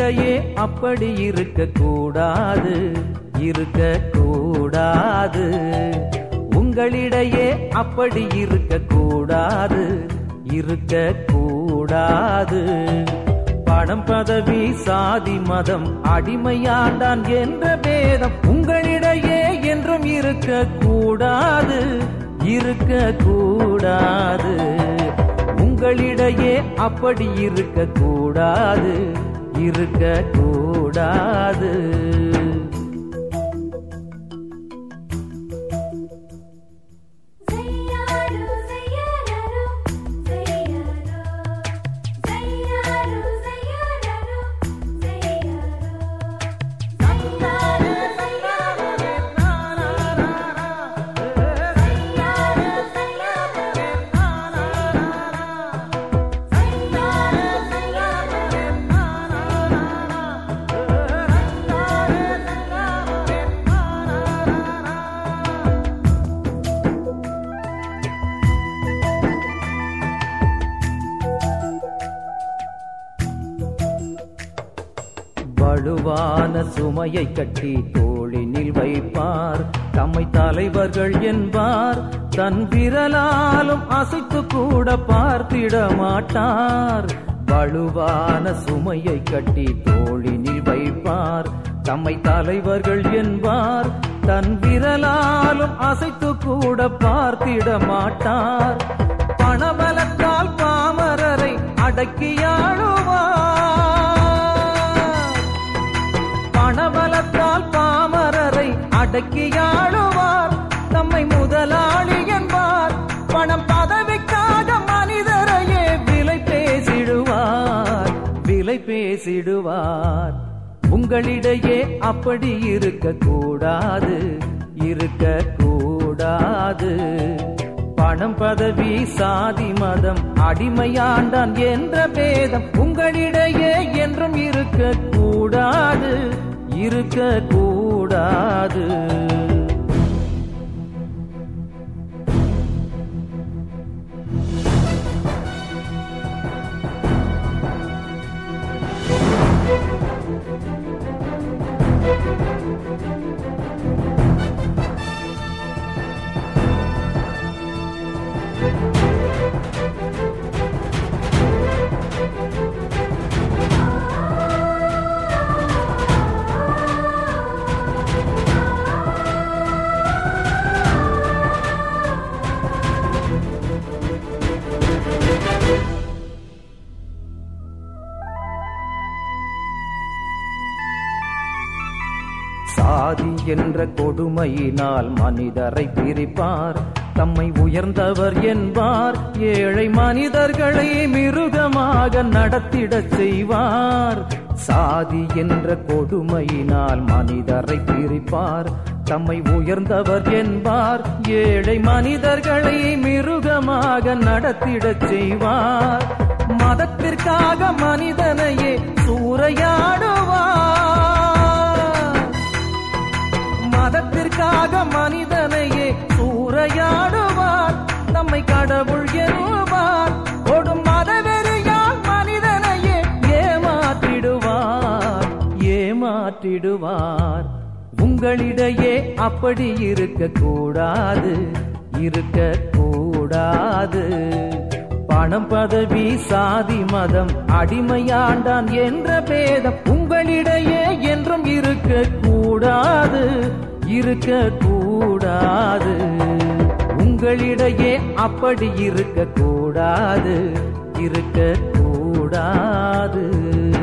உங்களிடையே அப்படி இருக்க கூடாது இருக்க கூடாது உங்களிடையே அப்படி இருக்க கூடாது இருக்க கூடாது பணம் பதவி சாதி மதம் அடிமையாண்டான் என்ற பேதம் உங்களிடையே என்றும் இருக்க கூடாது இருக்க கூடாது உங்களிடையே அப்படி இருக்க கூடாது இருக்க கூடாது Zayyaro, zayyaro, zayyaro, zayyaro, zayyaro, zayyaro, zayyaro, வலுவான சுமையை கட்டி தோளினில் வைப்பார் தம்மை தலைவர்கள் என்பார் தன் விரலாலும் அசைத்து கூட பார்த்திட மாட்டார் வலுவான சுமையை கட்டி தோளினில் வைப்பார் தம்மை தலைவர்கள் என்பார் தன் விரலாலும் அசைத்து கூட பார்த்திட மாட்டார் பணபலத்தால் பாமரரை அடக்கியாழுவார் பணபலத்தால் பாமரரை அடக்கியாளுவார் தம்மை முதலாளி என்பார் பணம் பதவிக்காக மனிதரையே விலை பேசிடுவார் விலை பேசிடுவார் உங்களிடையே அப்படி இருக்க கூடாது இருக்க கூடாது பணம் பதவி சாதி மதம் அடிமையாண்டான் என்ற பேதம் உங்களிடையே என்றும் இருக்க கூடாது இருக்க கூடாது சாதி என்ற கொடுமையினால் மனிதரை பிரிப்பார் தம்மை உயர்ந்தவர் என்பார் ஏழை மனிதர்களை மிருகமாக நடத்திடச் செய்வார் சாதி என்ற கொடுமையினால் மனிதரை பிரிப்பார் தம்மை உயர்ந்தவர் என்பார் ஏழை மனிதர்களை மிருகமாக நடத்திடச் செய்வார் மதத்திற்காக மனிதனையே சூறையாடுவார் மதத்திற்காக மனிதனையே சூறையாடுவார் நம்மை கடவுள் என்பார் கொடும் மதவெறியால் மனிதனையே ஏமாற்றிடுவார் ஏமாற்றிடுவார் உங்களிடையே அப்படி இருக்க கூடாது இருக்க கூடாது பணம் பதவி சாதி மதம் அடிமையாண்டான் என்ற பேதம் உங்களிடையே என்றும் இருக்க கூடாது இருக்க கூடாது உங்களிடையே அப்படி இருக்க கூடாது இருக்க கூடாது